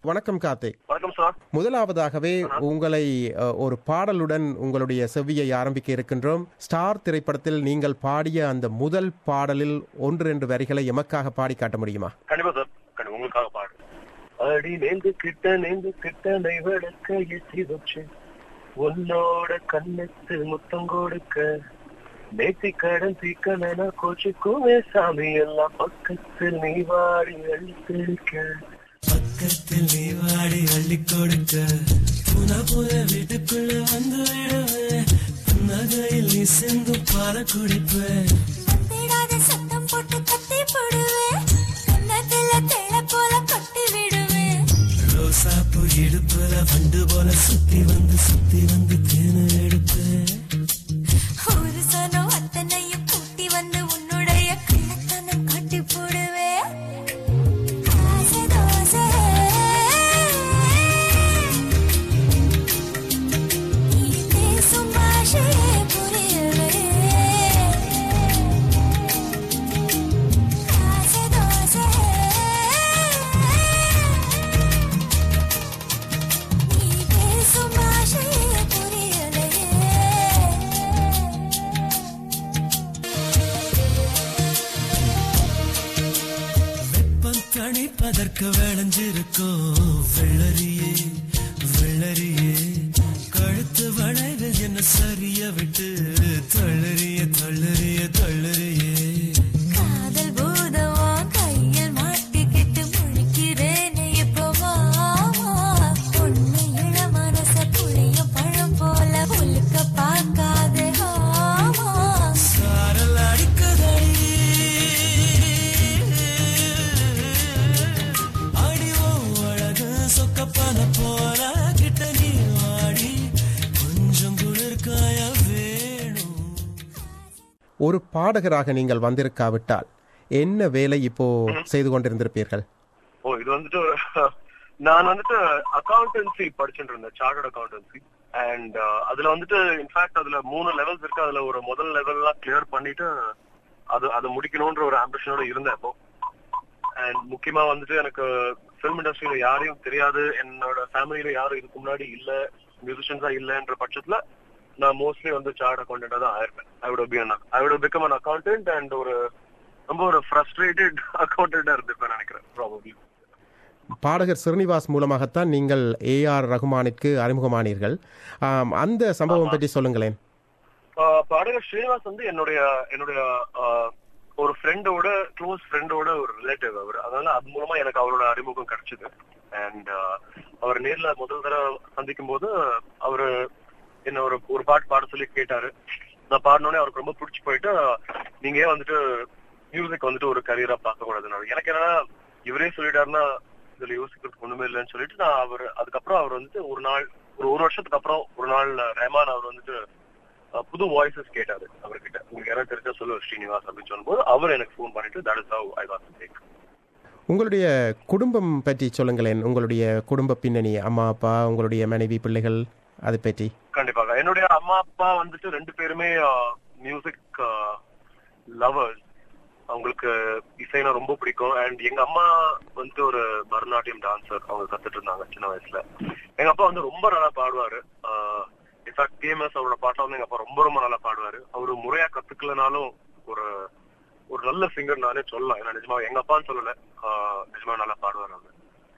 வணக்கம் கார்த்திக் வணக்கம் சார் முதலாவதாகவே உங்களை அஹ், ஒரு பாடலுடன் உங்களுடைய செவ்வியை ஆரம்பிக்க இருக்கின்றோம் ஸ்டார் திரைப்படத்தில் நீங்கள் பாடிய அந்த முதல் பாடலில் ஒன்று ரெண்டு வரிகளை எமக்காக பாடி காட்ட முடியுமா கண்டிப்பா சார் கண்டிப்பா உங்களுக்காக பாடு அடி நேந்து கிட்ட நேந்து கிட்ட நைவடக்க எத்தி வச்சு உன்னோட கண்ணத்து முத்தம் கொடுக்க நேத்தி கடன் தீக்கலனா கோச்சுக்குமே சாமி எல்லாம் பக்கத்தில் நீ வாடி அழித்திருக்க பக்கத்தில் நீ வாடி அள்ளி கொடுக்க புன புன வீட்டுக்குள்ள வந்து விடுவேன் புன்னகையில் நீ சிந்து பால குடிப்பேன் வந்திடாத சத்தம் போட்டு கத்தி போடுவேன் கன்னத்துல தேள போல கொட்டி விடுவேன் ரோசாப்பூ இடுப்புல வண்டு போல சுத்தி வந்து சுத்தி வந்து தேன எடுப்பேன் ஒரு சனம் அத்தனையும் கூட்டி வந்து உன்னுடைய கள்ளத்தனம் காட்டி போடுவேன் ஆசை தோசை நீ பேசும் பாஷையே புரியவே ஆசை தோசை நீ பேசும் பாஷையே புரியலையே வெப்பம் தணிப்பதற்கு விளைஞ்சிருக்கும் வெள்ளரியே வெள்ளரியே கழுத்து வளைவு என்ன சரிய விட்டு தள்ளறிய தள்ளறிய தள்ளறியே காதல் பூதமா கையில் மாட்டிக்கிட்டு முழிக்கிறேனே இப்போ மாமா பொண்ணு இள மனச புளிய பழம் போல உலுக்க பார்க்காதே ஆமா சாரல் அடிக்கதடி அடிவோ அழகு சொக்கப்பன போல கிட்ட நீ ஆடி கொஞ்சம் குளிர்காய வேணும் ஒரு பாடகராக நீங்கள் வந்திருக்காவிட்டால் என்ன வேலை இப்போ செய்து கொண்டிருந்திருப்பீர்கள் ஓ இது வந்துட்டு நான் வந்துட்டு அக்கௌண்டன்சி படிச்சுட்டு இருந்தேன் சார்ட்டர்ட் அக்கௌண்டன்சி அண்ட் அதுல வந்துட்டு இன்ஃபேக்ட் அதுல மூணு லெவல்ஸ் இருக்கு அதுல ஒரு முதல் லெவல்லாம் கிளியர் பண்ணிட்டு அது அதை முடிக்கணும்ன்ற ஒரு ஆம்பிஷனோட இருந்தேன் அப்போ அண்ட் முக்கியமா வந்துட்டு எனக்கு ஃபிலிம் இண்டஸ்ட்ரியில யாரையும் தெரியாது என்னோட ஃபேமிலியில யாரும் இதுக்கு முன்னாடி இல்ல மியூசிஷியன்ஸா இல்லன்ற பட்சத்துல நான் மோஸ்ட்லி வந்து சார்ட் அக்கௌண்டண்டா தான் ஆயிருப்பேன் I would be I would become an accountant and ஒரு ரொம்ப ஒரு ஃப்ரஸ்ட்ரேட்டட் அக்கௌண்டண்டா இருந்திருப்பேன் நினைக்கிறேன் ப்ராபப்ளி பாடகர் ஸ்ரீனிவாஸ் மூலமாகத்தான் நீங்கள் ஏஆர் ரகுமானிற்கு அறிமுகமானீர்கள் ஆம், அந்த சம்பவம் பற்றி சொல்லுங்களேன் ஆஹ் பாடகர் ஸ்ரீனிவாஸ் வந்து என்னுடைய என்னுடைய ஆஹ், ஒரு ஃப்ரெண்டோட க்ளோஸ் ஃப்ரெண்டோட ஒரு ரிலேட்டிவ் அவர் அதனால அது மூலமா எனக்கு அவரோட அறிமுகம் கிடைச்சது அண்ட் அவர் நேர்ல முதல் தடவை சந்திக்கும் போது அவரு என்ன ஒரு ஒரு பாட்டு பாட சொல்லி கேட்டாரு நான் பாடினோடனே அவருக்கு ரொம்ப பிடிச்சி போயிட்டு நீங்க ஏன் வந்துட்டு மியூசிக் வந்துட்டு ஒரு கரியரா பார்க்க கூடாதுன்னு எனக்கு என்னன்னா இவரே சொல்லிட்டாருன்னா இதுல யோசிக்கிறதுக்கு ஒண்ணுமே இல்லைன்னு சொல்லிட்டு நான் அவர் அதுக்கப்புறம் அவர் வந்துட்டு ஒரு நாள் ஒரு ஒரு வருஷத்துக்கு அப்புறம் ஒரு நாள் ரஹ்மான் அவர் வந்துட்டு அஹ், புது வாய்ஸஸ் கேட்டாரு அவர்கிட்ட உங்களுக்கு யாராவது தெரிஞ்சா சொல்லு ஸ்ரீனிவாஸ் அப்படின்னு சொல்லும்போது அவர் எனக்கு ஃபோன் பண்ணிட்டு that is how I was take உங்களுடைய குடும்பம் பற்றி சொல்லுங்களேன் உங்களுடைய குடும்ப பின்னணி அம்மா அப்பா உங்களுடைய மனைவி பிள்ளைகள் அதை பற்றி கண்டிப்பாக என்னுடைய அம்மா அப்பா வந்துட்டு ரெண்டு பேருமே மியூசிக் லவர்ஸ் அவங்களுக்கு இசைனா ரொம்ப பிடிக்கும் அண்ட் எங்க அம்மா வந்துட்டு ஒரு பரதநாட்டியம் டான்சர் அவங்க கத்துட்டு இருந்தாங்க சின்ன வயசுல எங்க அப்பா வந்து ரொம்ப நல்லா பாடுவாரு இன்ஃபேக்ட் டிஎம்எஸ் அவரோட பாட்டை வந்து எங்க அப்பா ரொம்ப ரொம்ப நல்லா பாடுவாரு அவரு முறையா கத்துக்கலனாலும் ஒரு ஒரு நல்ல சிங்கர் நானே சொல்லலாம் ஏன்னா நிஜமா எங்க அப்பான்னு சொல்லல ஆஹ் நிஜமா நல்லா பாடுவார் அவர்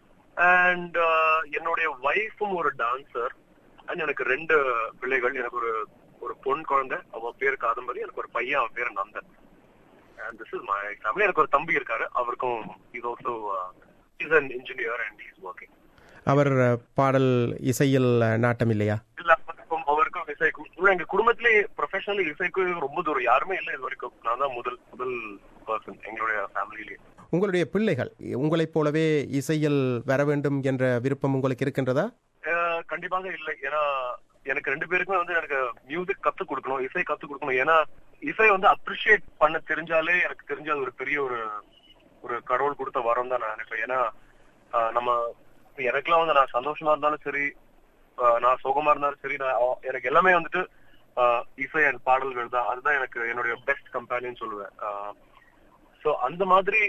அண்ட் என்னுடைய ஒய்ஃபும் ஒரு டான்சர் அண்ட் எனக்கு ரெண்டு பிள்ளைகள் எனக்கு ஒரு ஒரு பொன் குழந்தை அவன் பேர் காதம்பரி எனக்கு ஒரு பையன் அவன் பேர் Nandan and this is my family எனக்கு ஒரு தம்பி இருக்காரு அவருக்கும் is also is an engineer and is working அவர் அஹ், பாடல் இசையில் அஹ், நாட்டம் இல்லையா இல்ல அவருக்கும் அவருக்கும் இசைக்கும் இல்ல, எங்க குடும்பத்திலே ப்ரொஃபஷனலி இசைக்கு ரொம்ப தூரம் யாருமே இல்லை இது வரைக்கும் நான் தான் முதல் முதல் பர்சன் எங்களுடைய ஃபேமிலியிலேயே உங்களுடைய பிள்ளைகள் உங்களைப் போலவே இசையில் வர வேண்டும் என்ற விருப்பம் உங்களுக்கு இருக்கின்றதா அஹ் கண்டிப்பாக இல்லை ஏன்னா எனக்கு ரெண்டு பேருக்குமே வந்து எனக்கு மியூசிக் கத்து கொடுக்கணும் இசை கத்து கொடுக்கணும் ஏன்னா இசை வந்து அப்ரிஷியேட் பண்ண தெரிஞ்சாலே எனக்கு தெரிஞ்ச அது ஒரு பெரிய ஒரு ஒரு கடவுள் கொடுத்த வரம் தான் நான் நினைப்பேன் ஏன்னா ஆஹ் நம்ம இப்ப எனக்கெல்லாம் வந்து நான் சந்தோஷமா இருந்தாலும் சரி ஆஹ் நான் சுகமா இருந்தாலும் சரி நான் அ- எனக்கு எல்லாமே வந்துட்டு ஆஹ் இசை அண்ட் பாடல்கள் தான் அதுதான் எனக்கு என்னுடைய பெஸ்ட் கம்பெனின்னு சொல்லுவேன் சோ அந்த மாதிரி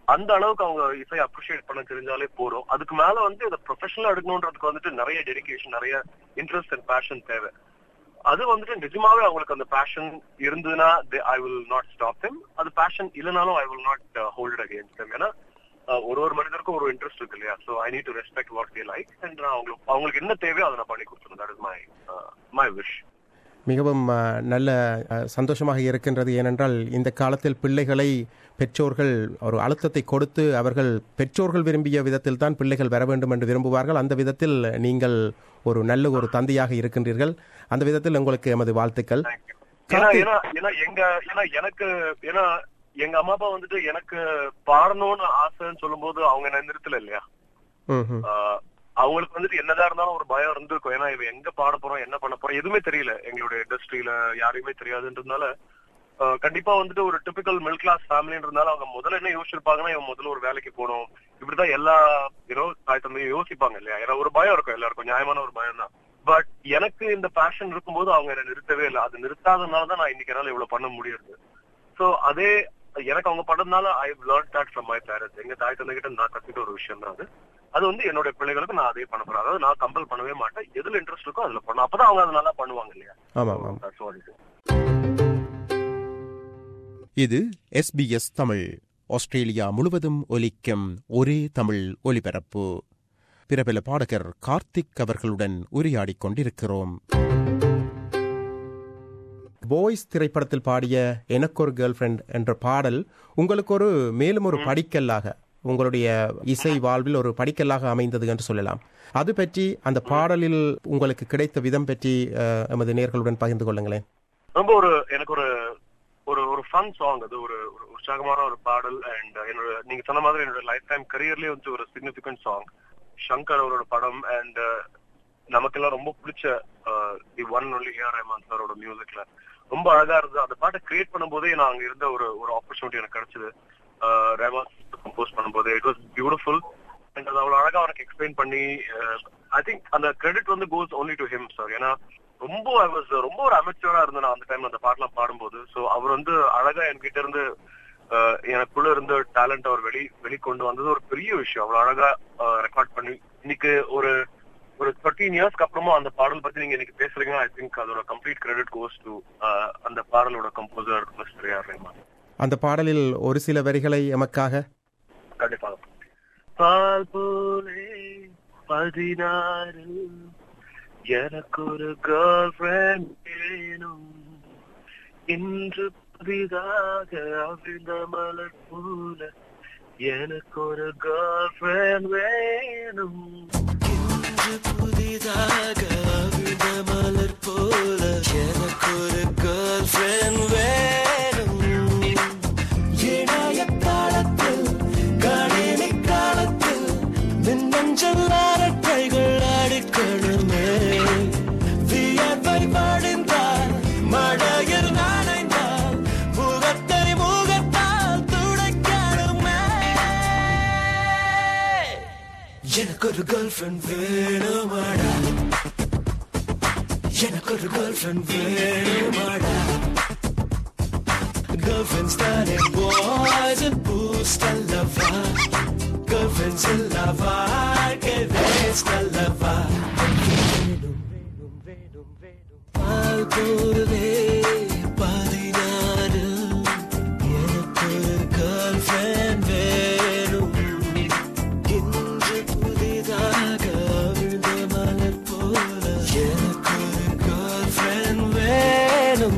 அந்த அளவுக்கு அவங்க இசை அப்ரிஷியேட் பண்ண தெரிஞ்சாலே போதும் அதுக்கு மேல வந்து இதை ப்ரொஃபஷனலா எடுக்கணுன்றதுக்கு வந்துட்டு நிறைய டெடிகேஷன் நிறைய இன்ட்ரெஸ்ட் அண்ட் பேஷன் தேவை அது வந்துட்டு நிஜமாவே அவங்களுக்கு அந்த பேஷன் இருந்ததுன்னா I will not stop them அது பேஷன் இல்லைனாலும் I will not hold against them ஏன்னா அஹ், ஒரு ஒரு மனிதருக்கும் ஒரு இன்ட்ரெஸ்ட் இருக்கு இல்லையா so I need to respect what they like and நான் அவங்களுக்கு அவங்களுக்கு என்ன தேவையோ அதை நான் பண்ணி கொடுத்துருவேன் that is my my wish மிகவும் அஹ், நல்ல அஹ், சந்தோஷமாக இருக்கின்றது ஏனென்றால் இந்த காலத்தில் பிள்ளைகளை பெற்றோர்கள் ஒரு அழுத்தத்தை கொடுத்து அவர்கள் பெற்றோர்கள் விரும்பிய விதத்தில் தான் பிள்ளைகள் வர வேண்டும் என்று விரும்புவார்கள் அந்த விதத்தில் நீங்கள் ஒரு நல்ல ஒரு தந்தையாக இருக்கின்றீர்கள் அந்த விதத்தில் உங்களுக்கு எமது வாழ்த்துக்கள் ஏன்னா ஏன்னா ஏன்னா எங்க ஏன்னா எனக்கு ஏன்னா எங்க அம்மா அப்பா வந்துட்டு எனக்கு பாடணும்னு ஆசைன்னு சொல்லும்போது அவங்க என்ன நிறுத்தல இல்லையா ம் ம் ஆஹ் அவங்களுக்கு வந்துட்டு என்னதான் இருந்தாலும் ஒரு பயம் இருந்திருக்கும் ஏன்னா இவன் எங்க பாட போறோம் என்ன பண்ண போறோம் எதுவுமே தெரியல எங்களுடைய இண்டஸ்ட்ரியில யாரையுமே தெரியாதுன்றதுனால ஆஹ் கண்டிப்பா வந்துட்டு ஒரு டிபிக்கல் மிடில் கிளாஸ் ஃபேமிலின்றதுனால அவங்க முதல்ல என்ன யோசிச்சிருப்பாங்கன்னா இவன் முதல்ல ஒரு வேலைக்கு போகணும் இப்படிதான் எல்லா யூனோ தாய் தந்தையும் யோசிப்பாங்க இல்லையா ஏன்னா ஒரு பயம் இருக்கும் எல்லாருக்கும் நியாயமான ஒரு பயம் தான் பட் எனக்கு இந்த பேஷன் இருக்கும்போது அவங்க என்ன நிறுத்தவே இல்லை அது நிறுத்தாதனால தான் நான் இன்னைக்கு என்னால இவ்வளவு பண்ண முடியுது சோ அதே எனக்கு அவங்க பண்ணதுனால I learn that from my parents எங்க தாய் தந்தை கிட்ட நான் கத்துக்கிட்ட ஒரு விஷயம் தான் அது அது வந்து என்னுடைய பிள்ளைகளுக்கு நான் அதே பண்ண போறேன் அதாவது நான் கம்பல் பண்ணவே மாட்டேன் எதுல இன்ட்ரெஸ்ட் இருக்கோ அதுல பண்ண அப்பதான் அவங்க அதை நல்லா பண்ணுவாங்க இல்லையா ஆமாம் ஆமாம் That's what it is. இது எஸ்பிஎஸ் தமிழ் ஆஸ்திரேலியா முழுவதும் ஒலிக்கும் ஒரே தமிழ் ஒலிபரப்பு பிரபல பாடகர் கார்த்திக் அவர்களுடன் உரையாடிக் கொண்டிருக்கிறோம் பாய்ஸ் திரைப்படத்தில் பாடிய எனக்கொரு கேர்ள் ஃப்ரெண்ட் என்ற பாடல் உங்களுக்கு ஒரு மேலும் ஒரு படிக்கல்லாக உங்களுடைய இசை வாழ்வில் ஒரு படிக்கல்லாக அமைந்தது என்று சொல்லலாம் அது பற்றி அந்த பாடலில் உங்களுக்கு கிடைத்த விதம் பற்றி அஹ், எமது நேர்களுடன் பகிர்ந்து கொள்ளுங்களேன் ரொம்ப ஒரு எனக்கு ஒரு ஒரு ஒரு ஃபன் சாங் அது ஒரு ஒரு உற்சாகமான ஒரு பாடல் அண்ட் என்னோட நீங்க சொன்ன மாதிரி என்னோட லைஃப் டைம் கரியர்லயே வந்து ஒரு சிக்னிபிகன்ட் சாங் சங்கர் அவரோட படம் அண்ட் நமக்கெல்லாம் ரொம்ப பிடிச்ச the one only A R Rahman சாரோட மியூசிக்ல ரொம்ப அழகா இருந்தது அந்த பாட்டை கிரியேட் பண்ணும்போதே நான் அங்க இருந்த ஒரு ஒரு ஆப்பர்ச்சுனிட்டி எனக்கு கிடைச்சது ரஹ்மான் கம்போஸ் பண்ணும்போது இட் வாஸ் பியூட்டிஃபுல் அண்ட் அது அவ்வளவு அழகா அவனுக்கு எக்ஸ்பிளைன் பண்ணி ஐ திங்க் அந்த கிரெடிட் வந்து goes only to him sir ஏன்னா ரொம்ப I was ரொம்ப ஒரு அமெச்சூரா இருந்தேன் நான் அந்த டைம்ல அந்த பாட்டெல்லாம் பாடும்போது சோ அவர் வந்து அழகா என்கிட்ட இருந்து அஹ், எனக்குள்ள இருந்த டேலண்ட் அவர் வெளி வெளிக்கொண்டு வந்தது ஒரு பெரிய விஷயம் அவ்வளவு அழகா ரெக்கார்ட் பண்ணி இன்னைக்கு ஒரு ஒரு தேர்ட்டீன் இயர்ஸ்க்கு அப்புறமா அந்த பாடல் பத்தி நீங்க இன்னைக்கு பேசுறீங்க ஐ திங்க் அதோட கம்ப்ளீட் கிரெடிட் கோஸ் டு அந்த பாடலோட கம்போசர் மிஸ்டர் ஏஆர் ரஹ்மான் அந்த பாடலில் ஒரு சில வரிகளை எமக்காக கண்டிப்பாக பால் போலே பதினாறு எனக்கு ஒரு கேர்ள் ஃப்ரெண்ட் வேணும் இன்று புதிதாக அவிழ்ந்த மலர் போல எனக்கு ஒரு கேர்ள் ஃப்ரெண்ட் வேணும் இன்று புதிதாக அவிழ்ந்த மலர் போல எனக்கு ஒரு கேர்ள் ஃப்ரெண்ட் வேணும் இணைய காலத்தில் கணினி காலத்தில் மின்னஞ்சல் அரட்டைகள் அடிக்கணுமே வியர்வை வடிந்தால் மழையில் நனைந்தால் முகத்தை முகத்தால் துடைக்கணுமே எனக்கு ஒரு கேர்ள் ஃப்ரெண்ட் வேணுமாடா எனக்கு ஒரு கேர்ள் ஃப்ரெண்ட் வேணுமாடா Girlfriends that ain't boys and boost a lover. Girlfriends in lava, que resta lava. போதே பதினாறு எனக்கு ஒரு girlfriend வேணும் இன்று புதிதாக அவிழ்ந்த மலர் போல எனக்கு ஒரு girlfriend வேணும்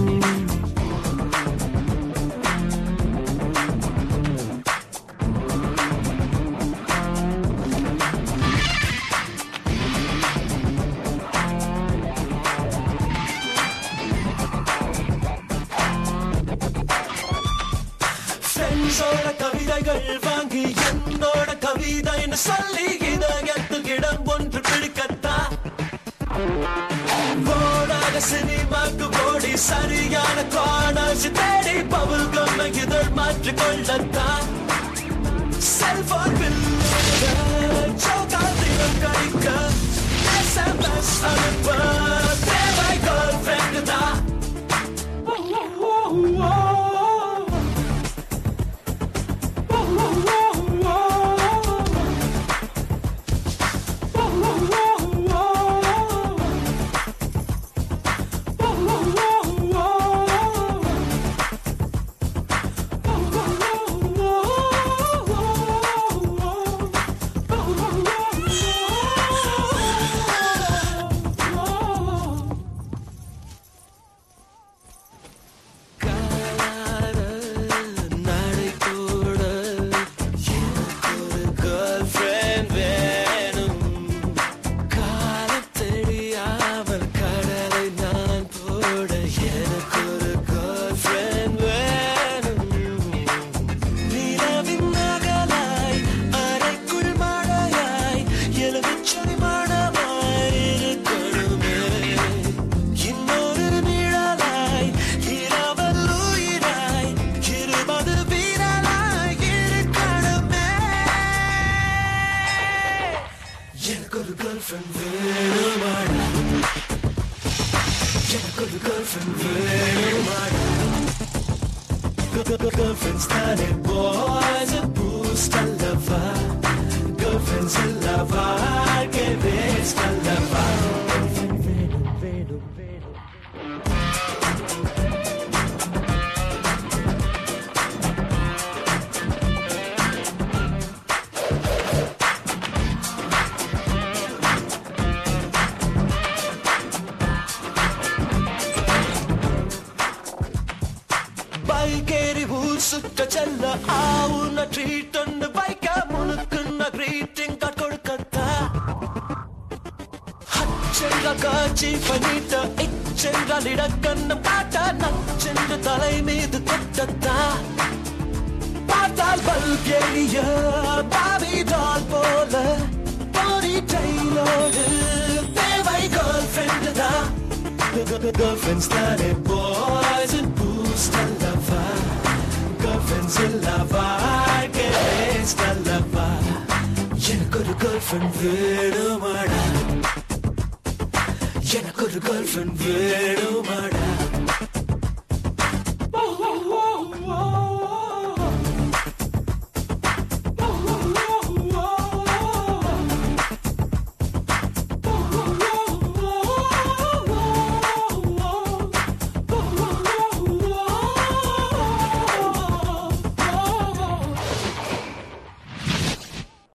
ஃப்ரெண்ட்ஸோட கவிதைகள் வாங்கி என்னோட கவிதைன்னு சொல்லி இதயத்தில் இடம் ஒன்று பிடிக்கத்தான் ஓடாத சினிமாக்கு ஓடி சரியான காணாசி தேடி பவுல் கம்ம இதழ் மாற்றிக் கொள்ளத்தான் செல்போன் சௌகாத்திரம் கழிக்க எஸ்எம்எஸ் அனுப்ப தேவை கேர்ள் ஃப்ரெண்டு தான் Oh, oh, oh, oh. எனக்கு ஒரு கேர்ள் ஃப்ரெண்ட் வேணுமாடா எனக்கு ஒரு கேர்ள் ஃப்ரெண்ட் வேணுமாடா Girlfriends தானே boys boost அல்லவா Girlfriends அல்லவா வாழ்க்கை waste அல்லவா வேணும் வேணும் வேணும் பைக்கேறி ஊர் சுற்ற செல்ல ஆவுன ட்ரீட் ஒன்று பைக்க முழுக்குன்ன கிரீட்டிங் கார்டு கொடுக்கத்தா ஹச்சென்ற காட்சி பண்ணிட்ட இச்சென்றால் இடக்கண்ணம் காட்ட நச்சென்று தலை மீது கொட்டத்தா பார்த்தால் பல்ப் எரிய பாவி டால் போல பாரி டைலோடு தேவை கேர்ள் ஃப்ரெண்டு தான் Girlfriends தானே boys and boost அல்லவா Girlfriends இல்லவா வாழ்க்கை waste அல்லவா எனக்கு ஒரு girlfriend வேணுமாடா எனக்கு ஒரு girlfriend வேணுமாடா